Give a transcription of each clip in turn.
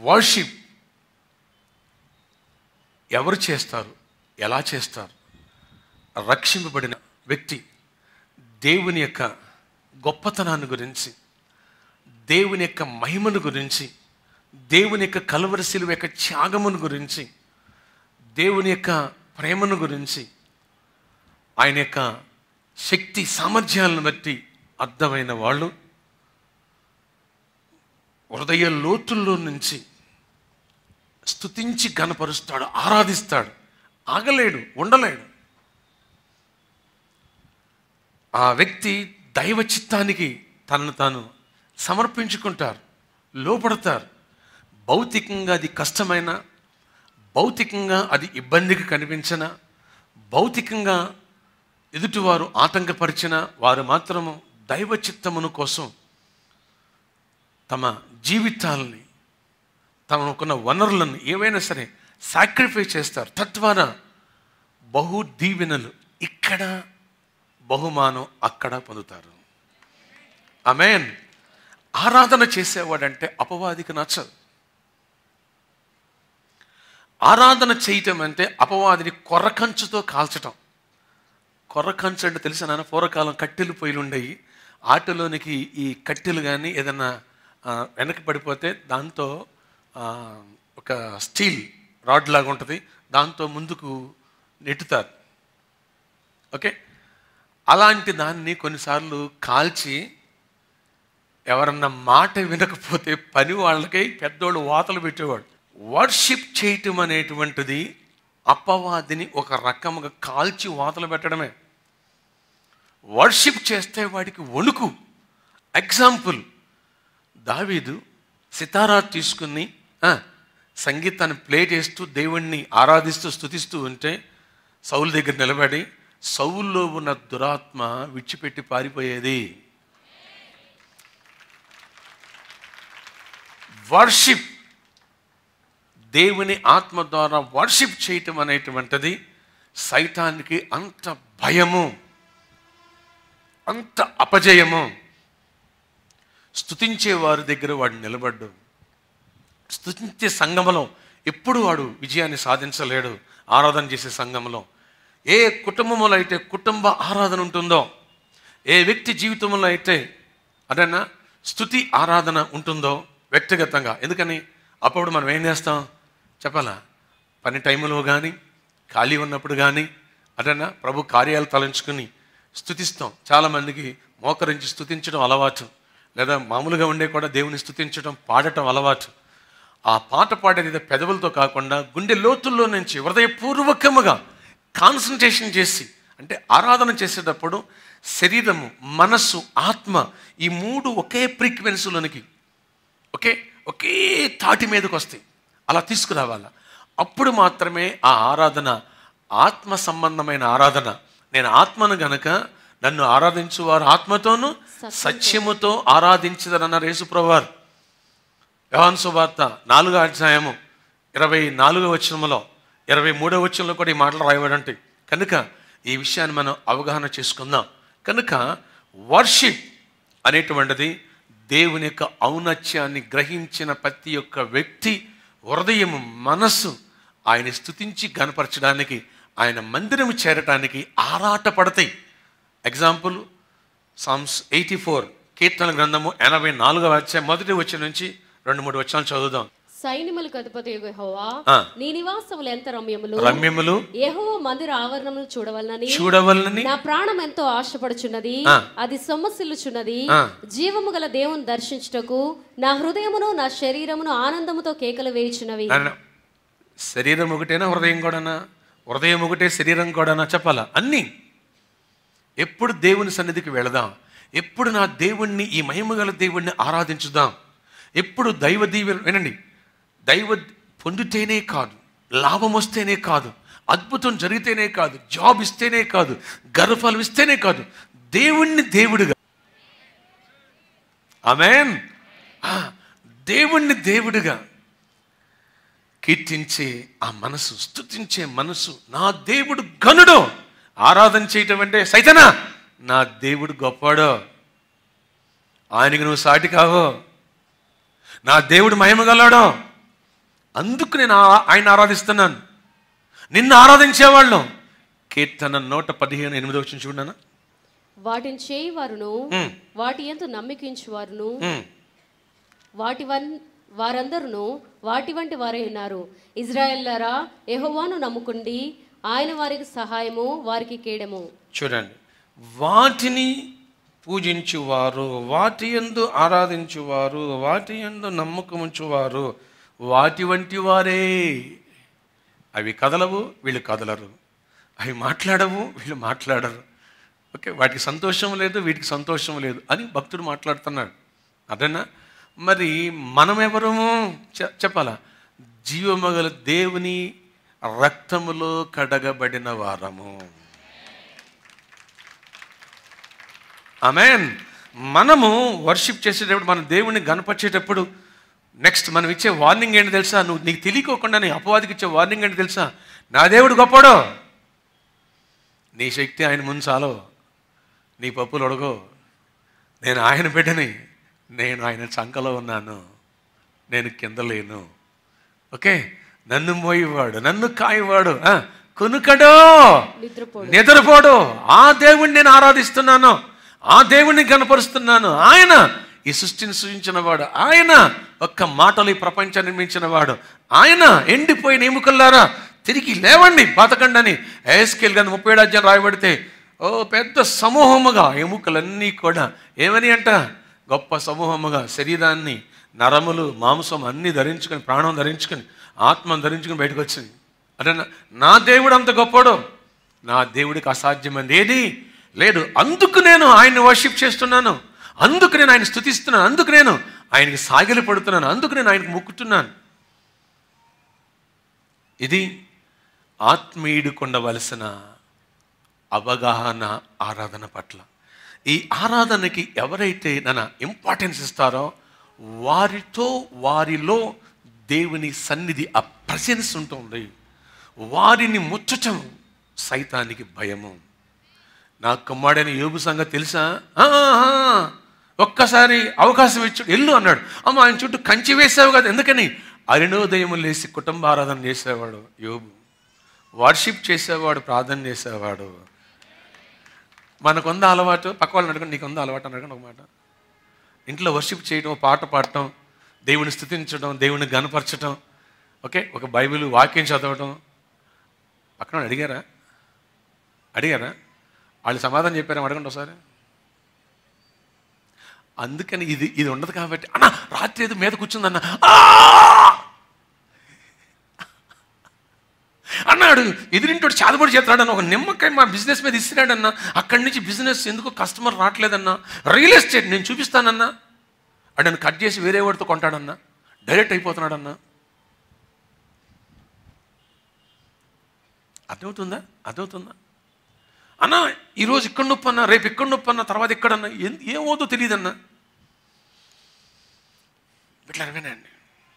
Worship ఎవరు చేస్తారు ఎలా చేస్తారు రక్షింపబడిన వ్యక్తి దేవుని యొక్క గొప్పతనాన్ని గురించి దేవుని యొక్క మహిమను గురించి దేవుని యొక్క కలవరశిలువ యొక్క త్యాగమును గురించి దేవుని యొక్క ప్రేమను గురించి ఆయన యొక్క శక్తి సామర్థ్యాలను బట్టి అర్థమైన వాళ్ళు హృదయ లోతుల్లో నుంచి స్తుతించి గనపరుస్తాడు ఆరాధిస్తాడు ఆగలేడు ఉండలేడు ఆ వ్యక్తి దైవ చిత్తానికి తనను తాను సమర్పించుకుంటారు లోపడతారు భౌతికంగా అది కష్టమైన భౌతికంగా అది ఇబ్బందికి కనిపించిన భౌతికంగా ఎదుటివారు ఆటంకపరిచిన వారు మాత్రము దైవ చిత్తమును కోసం తమ జీవితాలని తమకున్న వనరులను ఏవైనా సరే సాక్రిఫైస్ చేస్తారు తద్వారా బహు దీవెనలు ఇక్కడ బహుమానం అక్కడ పొందుతారు ఆమెన్ ఆరాధన చేసేవాడంటే అపవాదికి నచ్చదు ఆరాధన చేయటం అంటే అపవాదిని కొర్రకంచుతో కాల్చటం కొర్రకంచు అంటే తెలిసిన నాన్న పూర్వకాలం కట్టెలు పొయ్యిలు ఉండేవి ఆటలోనికి ఈ కట్టెలు కానీ ఏదైనా ఆ, వెనక్కి పడిపోతే దాంతో ఆ, ఒక స్టీల్ రాడ్ లాగా ఉంటుంది దాంతో ముందుకు నెట్టుతారు ఓకే అలాంటి దాన్ని కొన్నిసార్లు కాల్చి ఎవరన్నా మాట వినకపోతే పని వాళ్ళకి పెద్దోళ్ళు వాతలు పెట్టేవాడు వర్షిప్ చేయటం అనేటువంటిది అపవాదిని ఒక రకముగా కాల్చి వాతలు పెట్టడమే వర్షిప్ చేస్తే వాడికి వణుకు ఎగ్జాంపుల్ దావీదు సితారా తీసుకుని ఆ, సంగీతాన్ని ప్లే చేస్తూ దేవుణ్ణి ఆరాధిస్తూ స్తుతిస్తూ ఉంటే సౌలు దగ్గర నిలబడి సౌల్లో ఉన్న దురాత్మ విడిచిపెట్టి పారిపోయేది వర్షిప్ దేవుని ఆత్మ ద్వారా వర్షిప్ చేయటం అనేటువంటిది సైతానికి అంత భయము అంత అపజయము స్తుతించే వారి దగ్గర వాడు నిలబడ్డు స్తుతించే సంఘములో ఎప్పుడు వాడు విజయాన్ని సాధించలేడు ఆరాధన చేసే సంఘంలో ఏ కుటుంబంలో అయితే కుటుంబ ఆరాధన ఉంటుందో ఏ వ్యక్తి జీవితంలో అయితే అదన్నా స్థుతి ఆరాధన ఉంటుందో వ్యక్తిగతంగా ఎందుకని అప్పుడు మనం ఏం చేస్తాం చెప్పాలా పని టైంలో కానీ ఖాళీ ఉన్నప్పుడు కానీ అదన్నా ప్రభు కార్యాలు తలంచుకుని స్థుతిస్తాం చాలామందికి మోకరించి స్థుతించడం అలవాటు లేదా మామూలుగా ఉండే కూడా దేవుని స్థుతించడం పాడటం అలవాటు ఆ పాట పాడేది పెదవులతో కాకుండా గుండె లోతుల్లో నుంచి హృదయపూర్వకముగా కాన్సన్ట్రేషన్ చేసి అంటే ఆరాధన చేసేటప్పుడు శరీరము మనస్సు ఆత్మ ఈ మూడు ఒకే ఫ్రీక్వెన్సీలోనికి ఓకే ఒకే తాటి మీదకి వస్తాయి అలా తీసుకురావాలా అప్పుడు మాత్రమే ఆ ఆరాధన ఆత్మ సంబంధమైన ఆరాధన నేను ఆత్మను గనక నన్ను ఆరాధించువారు ఆత్మతోనూ సత్యముతో ఆరాధించదనన్నారు యేసుప్రవారు యోహాను సువార్త నాలుగో అధ్యాయము ఇరవై నాలుగో వచనంలో ఇరవై మూడో వచనంలో కూడా ఈ మాటలు రాయబడి కనుక ఈ విషయాన్ని మనం అవగాహన చేసుకుందాం కనుక వర్షిప్ అనేటువంటిది దేవుని యొక్క ఔన్నత్యాన్ని గ్రహించిన ప్రతి ఒక్క వ్యక్తి హృదయం మనస్సు ఆయన స్థుతించి గనపరచడానికి ఆయన మందిరము చేరటానికి ఆరాట పడతాయి ఎగ్జాంపుల్ సామ్స్ ఎయిటీ ఫోర్ కీర్తన గ్రంథము ఎనభై నాలుగవ అధ్యాయం మొదటి వచ్చి నుంచి రెండు మూడు వచనాలు చదువుదాం సైన్యములకు అధిపతి యెహోవా ఆ. నీ నివాసములు ఎంత రమ్యములు రమ్యములు యెహోవా మందిర ఆవరణములు చూడవలనని చూడవలనని నా ప్రాణం ఎంతో ఆశపడుచున్నది ఆ. అది సొమ్మసిల్లుచున్నది ఆ. జీవము గల దేవుని దర్శించుటకు నా హృదయమును నా శరీరమును ఆనందముతో కేకలు వేయుచున్నవి ఆయన శరీరం ఒకటేనా హృదయం కూడానా హృదయం ఒకటే శరీరం కూడానా చెప్పాలా అన్నీ ఎప్పుడు దేవుని సన్నిధికి వెళదాం ఎప్పుడు నా దేవుణ్ణి ఈ మహిమగల దేవుణ్ణి ఆరాధించుదాం ఎప్పుడు దైవ దీవెన వినండి దైవ పొందితేనే కాదు లాభం వస్తేనే కాదు అద్భుతం జరిగితేనే కాదు జాబ్ ఇస్తేనే కాదు గర్వఫలం ఇస్తేనే కాదు దేవుణ్ణి దేవుడిగా ఆమెన్ ఆ, దేవుణ్ణి దేవుడిగా కీర్తించే ఆ మనసు స్తుతించే మనసు నా దేవుడు గనుడు ఆరాధన చేయటం అంటే సైతనా నా దేవుడు గొప్పవాడో ఆయనకి నువ్వు సాటి కావో నా దేవుడు మహిమగలడో అందుకు నేను ఆ- ఆయన ఆరాధిస్తున్నాను నిన్ను ఆరాధించేవాళ్ళం కీర్తన నూట పదిహేను ఎనిమిది వచ్చిన చూడనా వాటిని చేయువారును ఉమ్, వాటి ఎందు నమ్మికించువారును ఉమ్. వాటి వన్ వారందరును వాటి వంటి వారే ఉన్నారు ఇజ్రాయెల్లరా యెహోవాను నమ్ముకుండి ఆయన వారికి సహాయము వారికి కేడము చూడండి వాటిని పూజించువారు వాటి ఎందు ఆరాధించువారు వాటి ఎందు నమ్మకముంచువారు వాటి వంటి వారే అవి కదలవు వీళ్ళు కదలరు అవి మాట్లాడవు వీళ్ళు మాట్లాడరు ఓకే వాటికి సంతోషం లేదు వీటికి సంతోషం లేదు అని భక్తుడు మాట్లాడుతున్నాడు అదేనా మరి మనం ఎవరము చె- చెప్పాలా జీవమగల దేవుని రక్తములో కడగబడిన వారము ఆమెన్ మనము వర్షిప్ చేసేటప్పుడు మన దేవుణ్ణి గనపరిచేటప్పుడు నెక్స్ట్ మనం ఇచ్చే వార్నింగ్ ఏంటి తెలుసా నువ్వు నీకు తెలియకోకుండా నీ అపవాదికి ఇచ్చే వార్నింగ్ ఏంటి తెలుసా నా దేవుడు గొప్పడో నీ శక్తి ఆయన ముందు చాలో నీ పప్పులు అడుగో నేను ఆయన బిడ్డని నేను ఆయన చంకలో ఉన్నాను నేను కింద లేను ఓకే నన్ను మోయేవాడు నన్ను కాయవాడు ఆ, కొనుకడో నిద్రపోడు నిద్రపోడు ఆ దేవుణ్ణి నేను ఆరాధిస్తున్నాను ఆ దేవుణ్ణి కనపరుస్తున్నాను ఆయన ఈ సృష్టిని సృజించిన వాడు ఆయన ఒక్క మాటలు ఈ ప్రపంచాన్ని నిర్మించిన వాడు ఆయన ఎండిపోయిన ఎముకల్లారా తిరిగి లేవండి బతకండి అని ఏస్కేల్ గాని ముప్పై ఏడు అధ్యాయం రాయబడితే ఓ పెద్ద సమూహముగా ఎముకలన్నీ కూడా ఏమని అంట గొప్ప సమూహముగా శరీరాన్ని నరములు మాంసం అన్నీ ధరించుకొని ప్రాణం ధరించుకొని ఆత్మను ధరించుకొని బయటకు వచ్చింది అంటే నా- నా దేవుడు అంత గొప్పడు నా దేవుడికి అసాధ్యమైనది ఏది లేదు అందుకు నేను ఆయన్ని వర్షిప్ చేస్తున్నాను అందుకు నేను ఆయన స్థుతిస్తున్నాను అందుకు నేను ఆయనకి సాగిలి పడుతున్నాను అందుకు నేను ఆయనకు మొక్కుతున్నాను ఇది ఆత్మీయుడికి ఉండవలసిన అవగాహన ఆరాధన పట్ల ఈ ఆరాధనకి ఎవరైతే నన్న ఇంపార్టెన్స్ ఇస్తారో వారితో వారిలో దేవుని సన్నిధి ఆ ప్రజెన్స్ ఉంటుంది వారిని ముచ్చటం సైతానికి భయము నా కుమ్మాడైన యోగు సంగతి తెలుసా "ఆ, ఆ, ఒక్కసారి అవకాశం ఇచ్చు ఎల్లు అన్నాడు అమ్మ ఆయన చుట్టూ కంచి వేసావు కదా ఎందుకని అరుణోదయం లేచి కుటుంబ ఆరాధన చేసేవాడు యోగు వర్షిప్ చేసేవాడు ప్రార్థన చేసేవాడు మనకుంద అలవాటు పక్క వాళ్ళని అడగండి నీకు ఉందా అలవాటు అని అడగండి ఒక మాట ఇంట్లో వర్షిప్ చేయడం పాట పాడటం దేవుని స్థుతించడం దేవుని గనపరచడం ఓకే ఒక బైబిల్ వాక్యం చదవడం పక్కన వాళ్ళు అడిగారా అడిగారా వాళ్ళు సమాధానం చెప్పారా అడగండి ఒకసారి అందుకని ఇది ఇది ఉండదు కాబట్టి అన్న రాత్రి ఏదో మీద కూర్చుందన్న "ఆ!" అన్నాడు ఎదురింటోడు చాదపడి చేస్తాడన్న ఒక నిమ్మకాయ మా బిజినెస్ మీద ఇస్తున్నాడన్న అక్కడి నుంచి బిజినెస్ ఎందుకు కస్టమర్ రావట్లేదన్నా రియల్ ఎస్టేట్ నేను చూపిస్తానన్నా అడని కట్ చేసి వేరే వాడితో కొంటాడన్నా డైరెక్ట్ అయిపోతున్నాడన్నా అర్థమవుతుందా అర్థమవుతుందా అన్న ఈరోజు ఇక్కడ నొప్పి అన్న రేపు ఇక్కడ నొప్పి అన్న తర్వాత ఇక్కడన్నా ఏం- ఏమవుతుందో తెలియదన్నా ఇట్లా వినండి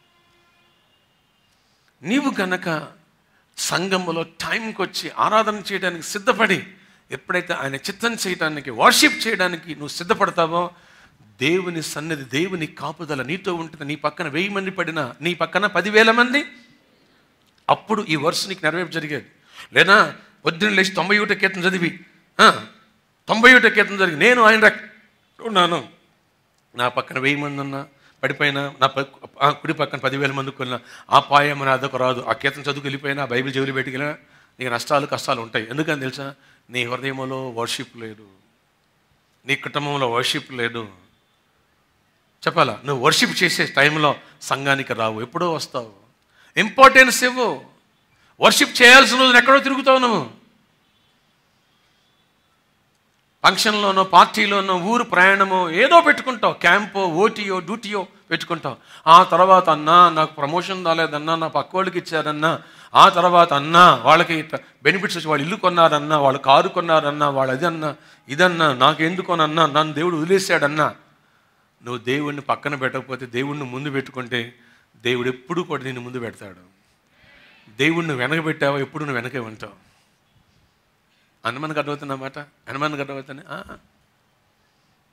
నీవు గనక సంఘములో టైంకి వచ్చి ఆరాధన చేయడానికి సిద్ధపడి ఎప్పుడైతే ఆయన చిత్తం చేయడానికి వర్షిప్ చేయడానికి నువ్వు సిద్ధపడతావో దేవుని సన్నిధి దేవుని కాపుదల నీతో ఉంటుంది నీ పక్కన వెయ్యి మంది పడినా నీ పక్కన పదివేల మంది అప్పుడు ఈ వర్ష నీకు నెరవేర్పు జరిగేది లేదా పొద్దున్న లేచి తొంభై ఒకటో కీర్తన చదివి ఆ, తొంభై ఒకటో కీర్తన జరిగి నేను ఆయన రక్ ఉన్నాను నా పక్కన వెయ్యి మంది ఉన్నా పడిపోయినా నా పక్- ఆ కుడి పక్కన పదివేల మంది కొన్నా ఆ పాయం అని అదొక రాదు ఆ కీర్తన చదువుకు వెళ్ళిపోయినా ఆ బైబిల్ చెవులు పెట్టుకెళ్ళినా నీకు నష్టాలు కష్టాలు ఉంటాయి ఎందుకని తెలుసా నీ హృదయంలో వర్షిప్ లేదు నీ కుటుంబంలో వర్షిప్ లేదు చెప్పాలా నువ్వు వర్షిప్ చేసే టైంలో సంఘానికి రావు ఎప్పుడో వస్తావు ఇంపార్టెన్స్ ఇవ్వు వర్షిప్ చేయాల్సిన రోజున ఎక్కడో తిరుగుతావు నువ్వు ఫంక్షన్లోనో పార్టీలోనో ఊరు ప్రయాణమో ఏదో పెట్టుకుంటావు క్యాంపో ఓటీయో డ్యూటీయో పెట్టుకుంటావు ఆ తర్వాత అన్నా నాకు ప్రమోషన్ రాలేదన్నా నా పక్క వాళ్ళకి ఇచ్చారన్నా ఆ తర్వాత అన్నా వాళ్ళకి బెనిఫిట్స్ వచ్చి వాళ్ళు ఇల్లు కొన్నారన్నా వాళ్ళు కారు కొన్నారన్నా వాళ్ళు అదన్నా ఇదన్నా నాకు ఎందుకోనన్నా నన్ను దేవుడు వదిలేశాడన్నా నువ్వు దేవుణ్ణి పక్కన పెట్టకపోతే దేవుణ్ణి ముందు పెట్టుకుంటే దేవుడు ఎప్పుడు కూడా నిన్ను ముందు పెడతాడు దేవుణ్ణి వెనక పెట్టావో ఎప్పుడు నువ్వు వెనకే ఉంటావు హనుమాన్కి అర్థమవుతుందన్నమాట హనుమాన్కి అర్థమవుతుంది ఆ.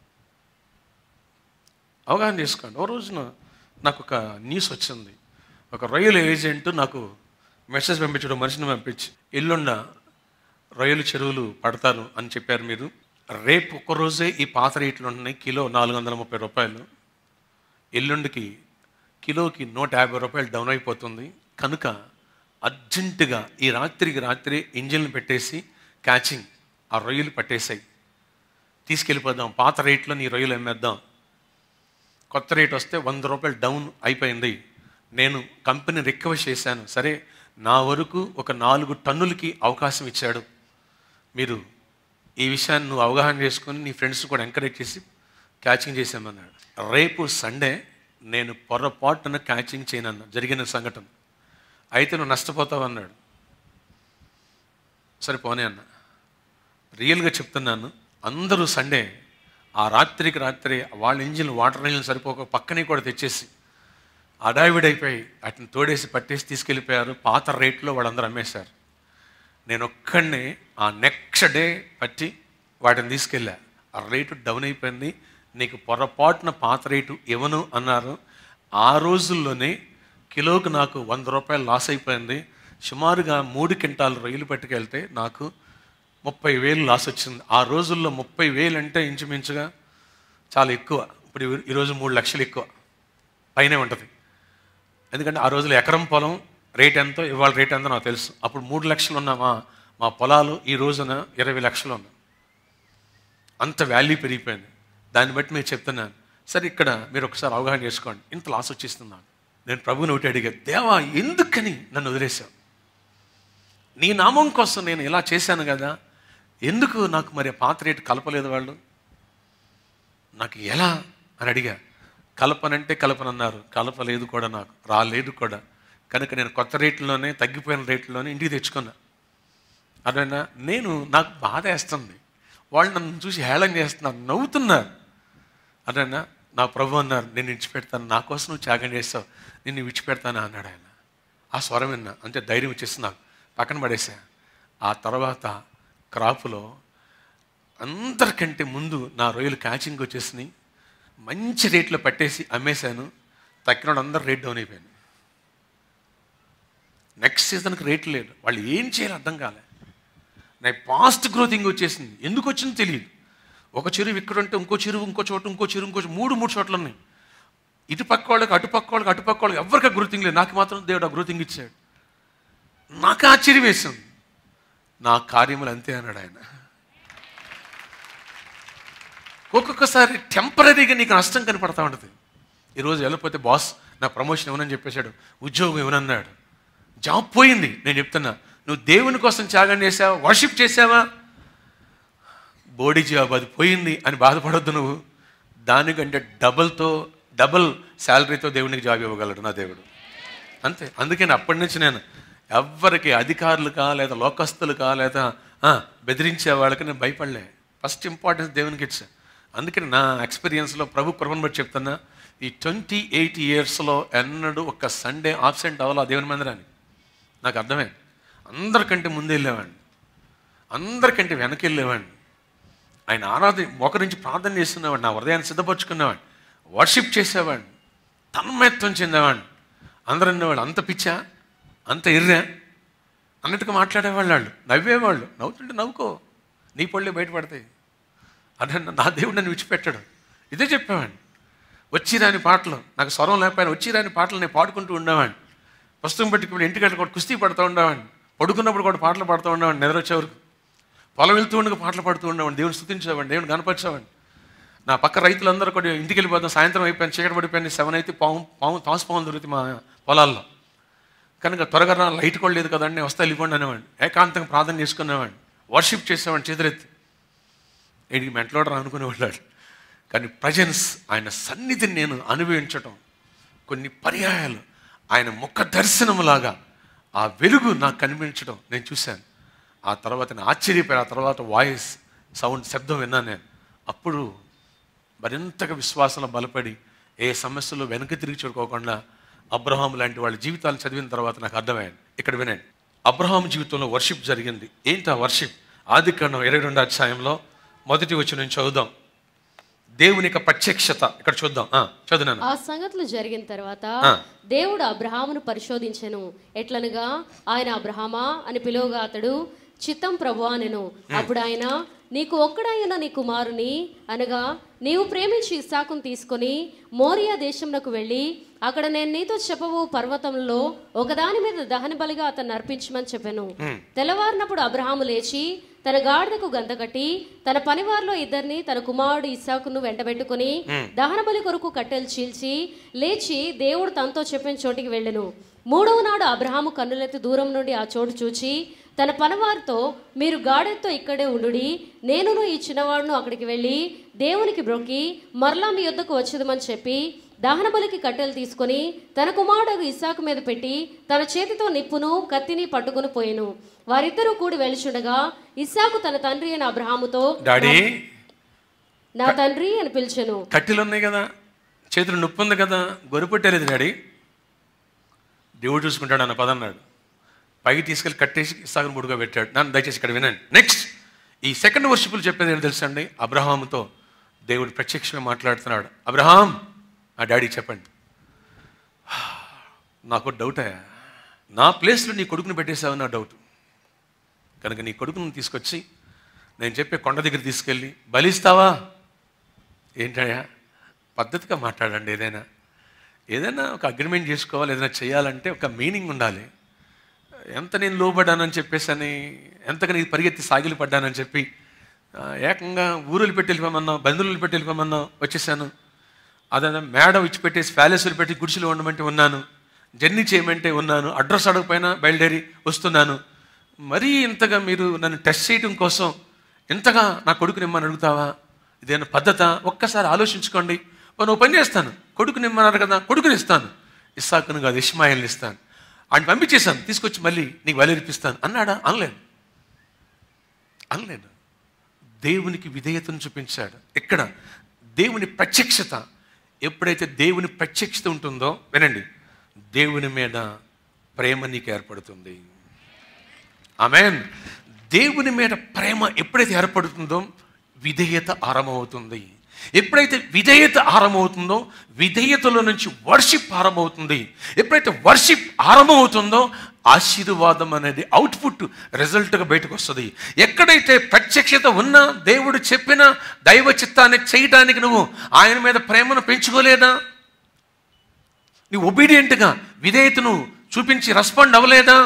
అవగాహన చేసుకోండి ఓ రోజున నాకు ఒక న్యూస్ వచ్చింది ఒక రొయ్యల ఏజెంట్ నాకు మెసేజ్ పంపించడం మనిషిని పంపించి ఎల్లుండ రొయ్యలు చెరువులు పడతారు అని చెప్పారు మీరు రేపు ఒక్క రోజే ఈ పాత రేట్లు ఉన్నాయి కిలో నాలుగు వందల ముప్పై రూపాయలు ఎల్లుండికి కిలోకి నూట యాభై రూపాయలు డౌన్ అయిపోతుంది కనుక అర్జెంటుగా ఈ రాత్రికి రాత్రి ఇంజిన్లు పెట్టేసి క్యాచింగ్ ఆ రొయ్యలు పట్టేసాయి తీసుకెళ్ళిపోదాం పాత రేట్లో నీ రొయ్యలు అమ్మేద్దాం కొత్త రేట్ వస్తే వంద రూపాయలు డౌన్ అయిపోయింది నేను కంపెనీ రిక్వెస్ట్ చేశాను సరే నా వరకు ఒక నాలుగు టన్నులకి అవకాశం ఇచ్చాడు మీరు ఈ విషయాన్ని నువ్వు అవగాహన చేసుకొని నీ ఫ్రెండ్స్ కూడా ఎంకరేజ్ చేసి క్యాచింగ్ చేసామన్నాడు రేపు సండే నేను పొరపాటున క్యాచింగ్ చేయనన్నా జరిగిన సంఘటన అయితే నువ్వు నష్టపోతావు అన్నాడు సరే పోనీ అన్న రియల్గా చెప్తున్నాను అందరూ సండే ఆ రాత్రికి రాత్రి వాళ్ళ ఇంజిన్ వాటర్ ఇంజిన్ సరిపోక పక్కనే కూడా తెచ్చేసి అడావిడైపోయి వాటిని తోడేసి పట్టేసి తీసుకెళ్ళిపోయారు పాత రేట్లో వాళ్ళందరూ అమ్మేశారు నేను ఒక్కడినే ఆ నెక్స్ట్ డే పట్టి వాటిని తీసుకెళ్ళా ఆ రేటు డౌన్ అయిపోయింది నీకు పొరపాటున పాత రేటు ఇవ్వను అన్నారు ఆ రోజుల్లోనే కిలోకి నాకు వంద రూపాయలు లాస్ అయిపోయింది సుమారుగా మూడు క్వింటాలు రొయ్యలు పట్టుకెళ్తే నాకు ముప్పై వేలు లాస్ వచ్చింది ఆ రోజుల్లో ముప్పై వేలు అంటే ఇంచుమించుగా చాలా ఎక్కువ ఇప్పుడు ఈ- ఈరోజు మూడు లక్షలు ఎక్కువ పైనే ఉంటుంది ఎందుకంటే ఆ రోజుల్లో ఎకరం పొలం రేట్ ఎంతో ఇవాళ రేట్ ఎంతో నాకు తెలుసు అప్పుడు మూడు లక్షలు ఉన్న మా మా పొలాలు ఈ రోజున ఇరవై లక్షలు ఉన్నాయి అంత వాల్యూ పెరిగిపోయింది దాన్ని బట్టి మీరు చెప్తున్నాను సరే ఇక్కడ మీరు ఒకసారి అవగాహన చేసుకోండి ఇంత లాస్ వచ్చేస్తున్నాను నేను ప్రభుని ఒకటి అడిగా దేవా ఎందుకని నన్ను వదిలేశావు నీ నామం కోసం నేను ఇలా చేశాను కదా ఎందుకు నాకు మరి ఆ పాత రేటు కలపలేదు వాళ్ళు నాకు ఎలా అని అడిగా కలపనంటే కలపనన్నారు కలపలేదు కూడా నాకు రాలేదు కూడా కనుక నేను కొత్త రేట్లోనే తగ్గిపోయిన రేట్లోనే ఇంటికి తెచ్చుకున్నా అదేనా నేను నాకు బాధ వేస్తుంది వాళ్ళు నన్ను చూసి హేళన చేస్తున్నారు నవ్వుతున్నారు అదేనా నా ప్రభు అన్నారు నేను విడిచిపెడతాను నా కోసం నువ్వు త్యాగం చేస్తావు నిన్ను విడిచిపెడతానా అన్నాడు ఆయన ఆ స్వరం విన్నా అంటే ధైర్యం వచ్చేసి నాకు పక్కన పడేసా ఆ తర్వాత క్రాపులో అందరికంటే ముందు నా రొయ్యలు క్యాచింగ్ వచ్చేసినాయి మంచి రేట్లో పట్టేసి అమ్మేశాను తక్కిన అందరు రేట్ డౌన్ అయిపోయాను నెక్స్ట్ సీజన్కి రేట్లు లేదు వాళ్ళు ఏం చేయాలి అర్థం కాలే నా పాస్ట్ గ్రోతింగ్ వచ్చేసింది ఎందుకు వచ్చిందో తెలియదు ఒక చెరువు ఇక్కడ ఉంటే ఇంకో చెరువు ఇంకో చోట ఇంకో చెరువు ఇంకో చోట, మూడు మూడు చోట్ల ఉన్నాయి ఇటు పక్క వాళ్ళకి అటు పక్క వాళ్ళకి అటు పక్క వాళ్ళకి ఎవరికి గ్రోతింగ్ లేదు నాకు మాత్రం దేవుడు ఆ గ్రోతింగ్ ఇచ్చాడు నాకు ఆశ్చర్యం వేసింది నా కార్యములు అంతే అన్నాడు ఆయన ఒక్కొక్కసారి టెంపరీగా నీకు నష్టం కనపడతా ఉంటుంది ఈరోజు వెళ్ళిపోతే బాస్ నా ప్రమోషన్ ఇవ్వనని చెప్పేశాడు ఉద్యోగం ఇవ్వనన్నాడు జాబ్ పోయింది నేను చెప్తున్నా నువ్వు దేవుని కోసం త్యాగం చేసావా వర్షిప్ చేసావా బోడీ జాబ్ అది పోయింది అని బాధపడొద్దు నువ్వు దానికంటే డబల్తో డబల్ శాలరీతో దేవునికి జాబ్ ఇవ్వగలడు నా దేవుడు అంతే అందుకని అప్పటి నుంచి నేను ఎవ్వరికి అధికారులుగా లేదా లోకస్తులుగా లేదా ఆ, బెదిరించే వాళ్ళకి నేను భయపడలే ఫస్ట్ ఇంపార్టెన్స్ దేవునికి ఇచ్చా అందుకని నా ఎక్స్పీరియన్స్లో ప్రభు కృపను బట్టి చెప్తున్నా ఈ ట్వంటీ ఎయిట్ ఇయర్స్లో ఎన్నడూ ఒక్క సండే ఆబ్సెంట్ అవ్వాలా దేవుని మందిరానికి నాకు అర్థమైంది అందరికంటే ముందు వెళ్ళేవాడిని అందరికంటే వెనక్కి వెళ్ళేవాడిని ఆయన ఆరాధి మోకరించి ప్రార్థన చేస్తున్నవాడు నా హృదయాన్ని సిద్ధపరచుకునేవాడు వర్షిప్ చేసేవాడిని తన్మయత్వం చెందేవాడిని అందరూ అనేవాళ్ళు అంత పిచ్చా అంత ఇర్రా అన్నట్టుగా మాట్లాడేవాళ్ళు వాళ్ళు నవ్వేవాళ్ళు నవ్వుతుంటే నవ్వుకో నీ పళ్ళే బయటపడతాయి అదే నా దేవుడు నన్ను విడిచిపెట్టాడు ఇదే చెప్పేవాడిని వచ్చిరాని పాటలు నాకు స్వరం లేకపోయినా వచ్చిరాని పాటలు నేను పాడుకుంటూ ఉండేవాడిని పుస్తకం పెట్టుకుని ఇంటికి కూడా కుస్తీ పడుతూ ఉండేవాడిని పడుకున్నప్పుడు కూడా పాటలు పాడుతూ ఉండేవాడిని నిద్ర వచ్చే వరకు పొలం వెళ్తూ ఉండగా పాటలు పాడుతూ ఉండేవాడిని దేవుని స్థుతించేవాడిని దేవుని కనపరిచేవాడిని నా పక్క రైతులందరూ కూడా ఇంటికి వెళ్ళిపోతాం సాయంత్రం అయిపోయింది చీకటి పడిపోయింది సెవెన్ అయితే పాము పాము తాసు పాము దొరుకుతాయి మా పొలాల్లో కనుక త్వరగా రా లైట్ కూడా లేదు కదండి వస్తే వెళ్ళిపోండి అనేవాడిని ఏకాంతంగా ప్రార్థన చేసుకునేవాడిని వర్షిప్ చేసేవాడిని చేతులెత్తి వీడికి మెంటలోడరా అనుకునేవాళ్ళు కానీ ప్రజెన్స్ ఆయన సన్నిధిని నేను అనుభవించటం కొన్ని పర్యాయాలు ఆయన ముఖ దర్శనములాగా ఆ వెలుగు నాకు కనిపించడం నేను చూశాను ఆ తర్వాత నేను ఆశ్చర్యపోయి ఆ తర్వాత వాయిస్ సౌండ్ శబ్దం విన్నాను నేను అప్పుడు మరింతగా విశ్వాసంలో బలపడి ఏ సమస్యలు వెనక్కి తిరిగి చూడుకోకుండా అబ్రహాం లాంటి వాళ్ళ జీవితాలు చదివిన తర్వాత నాకు అర్థమైంది ఇక్కడ వినండి అబ్రహాం జీవితంలో వర్షిప్ జరిగింది ఏంటి ఆ వర్షిప్ ఆది కాండం ఇరవై రెండు అధ్యాయంలో మొదటి వచ్చి నేను చదువుదాం దేవుని యొక్క ప్రత్యక్షత ఇక్కడ చూద్దాం ఆ, చదువునాను ఆ సంగతులు జరిగిన తర్వాత ఆ. దేవుడు అబ్రహామును పరిశోధించెను ఎట్లనగా ఆయన అబ్రహామా అని పిలువగా అతడు చిత్తం ప్రభు అనెను అప్పుడు ఆయన నీకు ఒక్కడైన నీ కుమారుని అనగా నీవు ప్రేమించి ఇస్సాకును తీసుకొని మోరియా దేశంలోకి వెళ్ళి అక్కడ నేను నీతో చెప్పవు పర్వతంలో ఒకదాని మీద దహన బలిగా అతన్ని అర్పించమని చెప్పాను తెల్లవారినప్పుడు అబ్రహాము లేచి తన గాడిదకు గంత కట్టి తన పనివారిలో ఇద్దరిని తన కుమారుడు ఇస్సాకును వెంటబెట్టుకుని దహన బలి కొరకు కట్టెలు చీల్చి లేచి దేవుడు తనతో చెప్పిన చోటికి వెళ్ళెను మూడవ నాడు అబ్రహాము కన్నులెత్తి దూరం నుండి ఆ చోటు చూచి తన పనివారితో మీరు గాడిదతో ఇక్కడే ఉండుడి నేనును ఈ చిన్నవాడును అక్కడికి వెళ్ళి దేవునికి బ్రొక్కి మరలా మీ యొద్దకు వచ్చేదమని చెప్పి దహన బలికి కట్టెలు తీసుకొని తన కుమారుడు ఇస్సాకు మీద పెట్టి తన చేతితో నిప్పును కత్తిని పట్టుకుని పోయెను వారిద్దరూ కూడి వెలుచుండగా ఇస్సాకు తన తండ్రి అయిన అబ్రహాముతో డాడీ నా తండ్రి అని పిలిచెను కట్టెలు ఉన్నాయి కదా చేతులు నొప్పి ఉంది కదా గొరిపెట్టలేదు డాడీ దేవుడు చూసుకుంటాడు అన్న పదన్నాడు పైకి తీసుకెళ్ళి కట్టేసి ఇస్తాగని బుడుగా పెట్టాడు నన్ను దయచేసి ఇక్కడ వినండి నెక్స్ట్ ఈ సెకండ్ వర్షిపులు చెప్పేది ఏంటి తెలుసా అండి అబ్రహాముతో దేవుడు ప్రత్యక్షంగా మాట్లాడుతున్నాడు అబ్రహాం ఆ డాడీ చెప్పండి నాకు డౌట్ అయ్యా నా ప్లేస్లో నీ కొడుకుని పెట్టేసావు నా డౌట్ కనుక నీ కొడుకుని తీసుకొచ్చి నేను చెప్పే కొండ దగ్గర తీసుకెళ్ళి బలిస్తావా ఏంటయ్యా పద్ధతిగా మాట్లాడండి ఏదైనా ఏదైనా ఒక అగ్రిమెంట్ చేసుకోవాలి ఏదైనా చేయాలంటే ఒక మీనింగ్ ఉండాలి ఎంత నేను లోబడ్డానని చెప్పేసి అని ఎంతగా నీకు పరిగెత్తి సాగిలి పడ్డానని చెప్పి ఆ, ఏకంగా ఊరులు పెట్టి వెళ్ళిపోమన్నావు బంధువులు పెట్టి వెళ్ళిపోమన్నావు వచ్చేసాను అదే మేడ ఇచ్చి పెట్టేసి ప్యాలెస్లు పెట్టి గుడిసెలు ఉండమంటే ఉన్నాను జర్నీ చేయమంటే ఉన్నాను అడ్రస్ అడగపోయినా బయలుదేరి వస్తున్నాను మరీ ఇంతగా మీరు నన్ను టెస్ట్ చేయడం కోసం ఇంతగా నా కొడుకు నిమ్మని అడుగుతావా ఇదేనా పద్ధత ఒక్కసారి ఆలోచించుకోండి ఓ, నువ్వు పని చేస్తాను కొడుకు నిమ్మన్నారు కదా కొడుకుని ఇస్తాను ఇస్సాకును కాదు ఇష్మాయిల్ని ఇస్తాను ఆయన పంపించేశాను తీసుకొచ్చి మళ్ళీ నీకు బలిర్పిస్తాను అన్నాడా అనలేదు అనలేదు దేవునికి విధేయతను చూపించాడు ఇక్కడ దేవుని ప్రత్యక్షత ఎప్పుడైతే దేవుని ప్రత్యక్షత ఉంటుందో వినండి దేవుని మీద ప్రేమ నీకు ఏర్పడుతుంది ఆమెన్ దేవుని మీద ప్రేమ ఎప్పుడైతే ఏర్పడుతుందో విధేయత ఆరంభమవుతుంది ఎప్పుడైతే విధేయత ఆరంభమవుతుందో విధేయతలో నుంచి వర్షిప్ ఆరంభమవుతుంది ఎప్పుడైతే వర్షిప్ ఆరంభమవుతుందో ఆశీర్వాదం అనేది అవుట్పుట్ రిజల్ట్గా బయటకు వస్తుంది ఎక్కడైతే ప్రత్యక్షత ఉన్నా దేవుడు చెప్పిన దైవ చిత్తాన్ని చేయడానికి నువ్వు ఆయన మీద ప్రేమను పెంచుకోలేదా నీ ఒబీడియంట్గా విధేయతను చూపించి రెస్పాండ్ అవ్వలేదా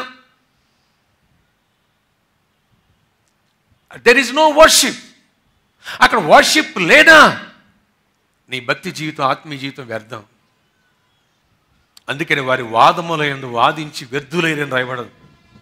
దెర్ ఇస్ నో వర్షిప్ అక్కడ వర్షిప్ లేదా నీ భక్తి జీవితం ఆత్మీయ జీవితం వ్యర్థం అందుకని వారి వాదముల ఎందు వాదించి వ్యర్థులైరని రాయబడదు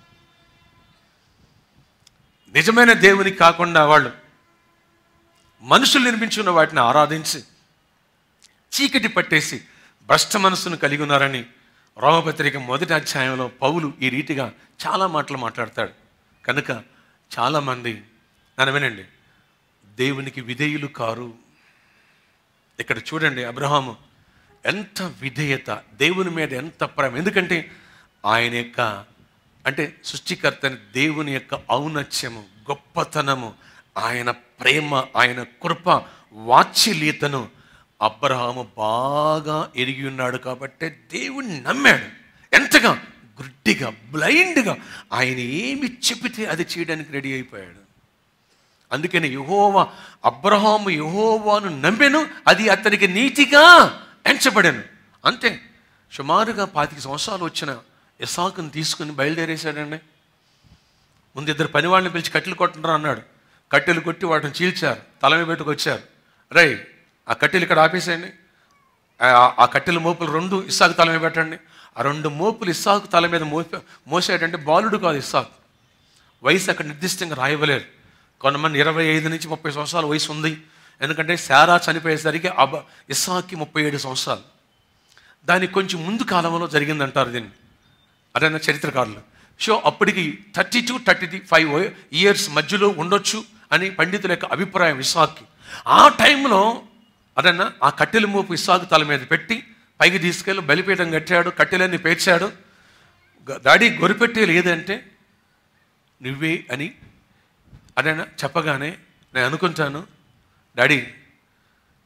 నిజమైన దేవునికి కాకుండా వాళ్ళు మనుషులు నిర్మించుకున్న వాటిని ఆరాధించి చీకటి పట్టేసి భ్రష్ట మనస్సును కలిగి ఉన్నారని రోమపత్రిక మొదటి అధ్యాయంలో పౌలు ఈ రీతిగా చాలా మాటలు మాట్లాడతాడు కనుక చాలామంది నన్ను వినండి దేవునికి విధేయులు కారు ఇక్కడ చూడండి అబ్రహాము ఎంత విధేయత దేవుని మీద ఎంత ప్రేమ ఎందుకంటే ఆయన యొక్క అంటే సృష్టికర్తని దేవుని యొక్క ఔన్నత్యము గొప్పతనము ఆయన ప్రేమ ఆయన కృప వాత్సల్యతను అబ్రహాము బాగా ఎరిగి ఉన్నాడు కాబట్టి దేవుణ్ణి నమ్మాడు ఎంతగా గుడ్డిగా బ్లైండ్గా ఆయన ఏమి చెప్పితే అది చేయడానికి రెడీ అయిపోయాడు అందుకని యహోవా అబ్రహాము యహోవాను నమ్మెను అది అతనికి నీతిగా ఎంచబడాను అంతే సుమారుగా పాతిక సంవత్సరాలు వచ్చిన ఇసాకుని తీసుకుని బయలుదేరేశాడండి ముందు ఇద్దరు పని వాళ్ళని పిలిచి కట్టెలు కొట్టరా అన్నాడు కట్టెలు కొట్టి వాటిని చీల్చారు తల మీద పెట్టుకు వచ్చారు రై ఆ కట్టెలు ఇక్కడ ఆపేసేయండి ఆ- ఆ కట్టెల మోపులు రెండు ఇస్సాకు తల మీద పెట్టండి ఆ రెండు మోపులు ఇస్సాకు తల మీద మోప మోసాడంటే బాలుడు కాదు ఇస్సాకు వయసు అక్కడ నిర్దిష్టంగా రాయవలేరు కొంతమంది ఇరవై ఐదు నుంచి ముప్పై సంవత్సరాల వయసు ఉంది ఎందుకంటే శారా చనిపోయేసరికి అబ ఇస్సాకి ముప్పై ఏడు సంవత్సరాలు దానికి కొంచెం ముందు కాలంలో జరిగిందంటారు దీన్ని అదైనా చరిత్రకారులు సో అప్పటికి thirty to thirty five years మధ్యలో ఉండొచ్చు అని పండితుల యొక్క అభిప్రాయం ఇస్సాక్కి ఆ టైంలో అదన్నా ఆ కట్టెల మోపు ఇస్సాకు తల మీద పెట్టి పైకి తీసుకెళ్ళి బలిపీఠం కట్టాడు కట్టెలన్నీ పేర్చాడు గ- డాడీ గొరిపెట్టే లేదంటే నువ్వే అని అదేనా చెప్పగానే నేను అనుకుంటాను డాడీ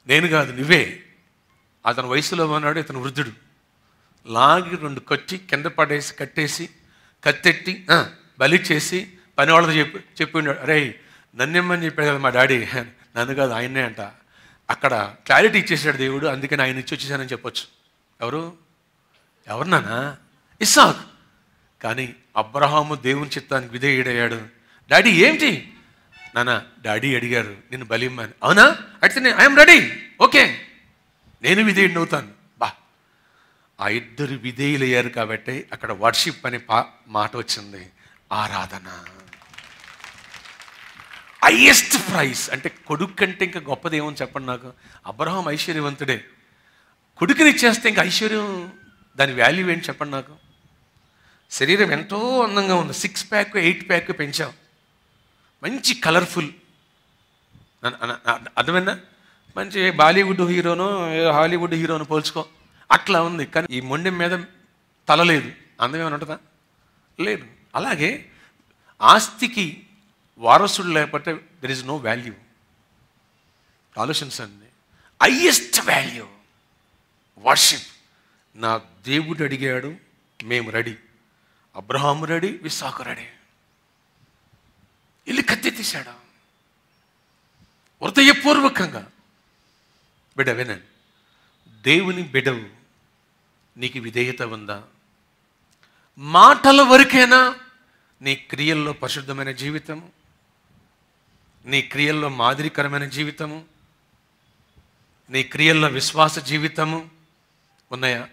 నేను కాదు నువ్వే అతని వయసులో ఉన్నాడు ఇతను వృద్ధుడు లాగి రెండు కట్టి కింద పడేసి కట్టేసి కత్తెట్టి ఆ, బలి చేసి పని వాళ్ళతో చెప్పి చెప్పి ఉన్నాడు అరే నన్నేమని చెప్పాడు కదా మా డాడీ నన్ను కాదు ఆయన్నే అంట అక్కడ క్లారిటీ ఇచ్చేసాడు దేవుడు అందుకని ఆయన ఇచ్చి వచ్చేసానని చెప్పొచ్చు ఎవరు ఎవరు నానా ఇస్సాక్ కానీ అబ్రహాము దేవుని చిత్తానికి విధేయుడయ్యాడు డాడీ ఏంటి నానా డాడీ అడిగారు నిన్ను బలిమ్మని అవునా అయితే నేను ఐఎమ్ రెడీ ఓకే నేను విధేయుడిని అవుతాను బా ఆ ఇద్దరు విధేయులయ్యారు కాబట్టి అక్కడ వర్షిప్ అనే పా మాట వచ్చింది ఆరాధన హైయెస్ట్ ప్రైస్ అంటే కొడుకు కంటే ఇంకా గొప్పది ఏమని చెప్పండి నాకు అబ్రహాం ఐశ్వర్యవంతుడే కొడుకుని ఇచ్చేస్తే ఇంకా ఐశ్వర్యం దాని వాల్యూ ఏంటి చెప్పండి నాకు శరీరం ఎంతో అందంగా ఉంది సిక్స్ ప్యాక్ ఎయిట్ ప్యాక్ పెంచాం మంచి కలర్ఫుల్ అర్థమైందా మంచి బాలీవుడ్ హీరోను ఏ హాలీవుడ్ హీరోను పోల్చుకో అట్లా ఉంది కానీ ఈ మొండెం మీద తల లేదు అందం ఏమైనా ఉంటుందా లేదు అలాగే ఆస్తికి వారసుడు లేకపోతే దెర్ ఇస్ నో వాల్యూ ఆలోచించండి హయ్యెస్ట్ వాల్యూ వర్షిప్ నా దేవుడు అడిగాడు మేము రెడీ అబ్రహాము రెడీ విశాఖ రెడీ ఇల్లు కత్తెత్తేశాడు హృదయపూర్వకంగా బిడ్డ వినండి దేవుని బిడవు నీకు విధేయత ఉందా మాటల వరకేనా నీ క్రియల్లో పరిశుద్ధమైన జీవితము నీ క్రియల్లో మాదిరికరమైన జీవితము నీ క్రియల్లో విశ్వాస జీవితము ఉన్నాయా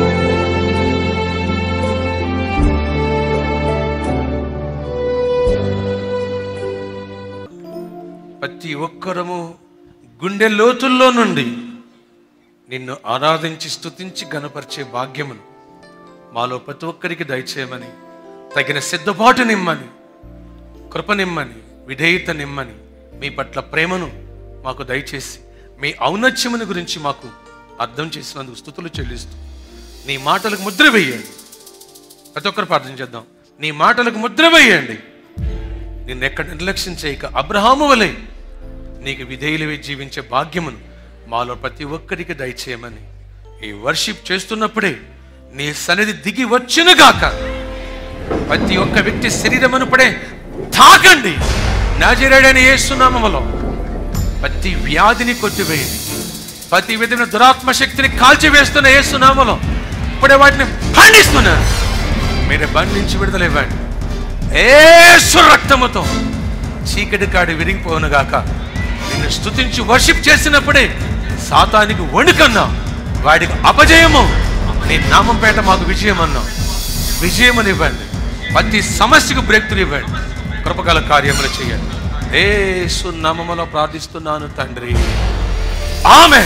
ప్రతి ఒక్కరము గుండె లోతుల్లో నుండి నిన్ను ఆరాధించి స్తుతించి గనపరిచే భాగ్యమును మాలో ప్రతి ఒక్కరికి దయచేయమని తగిన సిద్ధపాటు నిమ్మని కృప నిమ్మని విధేయత నిమ్మని మీ పట్ల ప్రేమను మాకు దయచేసి మీ ఔన్నత్యముని గురించి మాకు అర్థం చేసినందుకు స్థుతులు చెల్లిస్తూ నీ మాటలకు ముద్ర వేయండి ప్రతి ఒక్కరు ప్రార్థన చేద్దాం నీ మాటలకు ముద్ర వేయండి నిన్నెక్కడ నిర్లక్ష్యం చేయక అబ్రహాము వలె నీకు విధేయులవే జీవించే భాగ్యమును మాలో ప్రతి ఒక్కరికి దయచేయమని ఈ వర్షిప్ చేస్తున్నప్పుడే నీ సన్నిధి దిగి వచ్చునుగాక ప్రతి ఒక్క వ్యక్తి శరీరమును పడే తాకండి నాజరేడని ఏసునామములో ప్రతి వ్యాధిని కొట్టివేయండి ప్రతి విధమైన దురాత్మ శక్తిని కాల్చివేస్తున్న ఏసునామలో ఇప్పుడే వాటిని ఖండిస్తున్నా మీరు బంధించి విడుదల ఇవ్వండి ఏసు రక్తముతో చీకటి కాడి విరిగిపోనుగాక నిన్ను స్తుతించి వర్షిప్ చేసినప్పుడే సాతానికి వణుకన్నా వాడికి అపజయము నీ నామం పేట మాకు విజయం అన్నావు విజయమునివ్వండి ప్రతి సమస్యకు బ్రేక్తులు ఇవ్వండి కృపగల కార్యములు చేయండి ఏసు నామములో ప్రార్థిస్తున్నాను తండ్రి ఆమె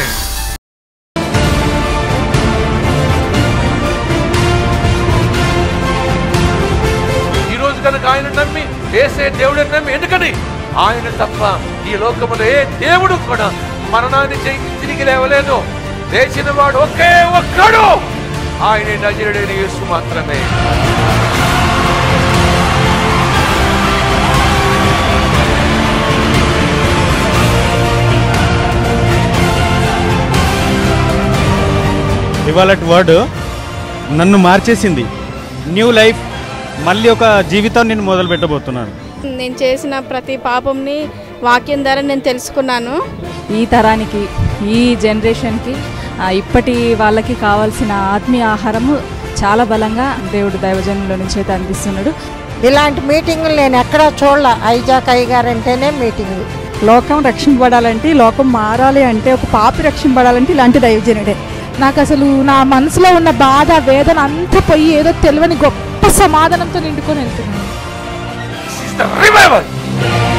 ఈ రోజు కనుక ఆయన నమ్మి వేసే దేవుడిని నమ్మి ఎందుకని ఆయన తప్ప ఈ లోకములో ఏ దేవుడు కూడా మరణాన్ని జయించి తిరిగి లేవలేదు లేచిన వాడు ఒకే ఒక్కడు ఆయన నజరుడైన యేసు మాత్రమే ఇవాళ వర్డ్ నన్ను మార్చేసింది న్యూ లైఫ్ మళ్ళీ ఒక జీవితం నేను మొదలు పెట్టబోతున్నాను నేను చేసిన ప్రతి పాపంని వాక్యం ద్వారా నేను తెలుసుకున్నాను ఈ తరానికి ఈ జనరేషన్కి ఆ, ఇప్పటి వాళ్ళకి కావాల్సిన ఆత్మీయ ఆహారము చాలా బలంగా దేవుడు దైవజనుల నుంచి అయితే అందిస్తున్నాడు ఇలాంటి మీటింగులు నేను ఎక్కడా చూడలే ఐజాక్ అయ్య గారు అంటేనే మీటింగ్ లోకం రక్షింపబడాలంటే లోకం మారాలి అంటే ఒక పాపి రక్షింపబడాలంటే ఇలాంటి దైవజనుడే నాకు అసలు నా మనసులో ఉన్న బాధ వేదన అంతా పోయి ఏదో తెలియని గొప్ప సమాధానంతో నిండుకొని వెళ్తున్నాను This is the revival.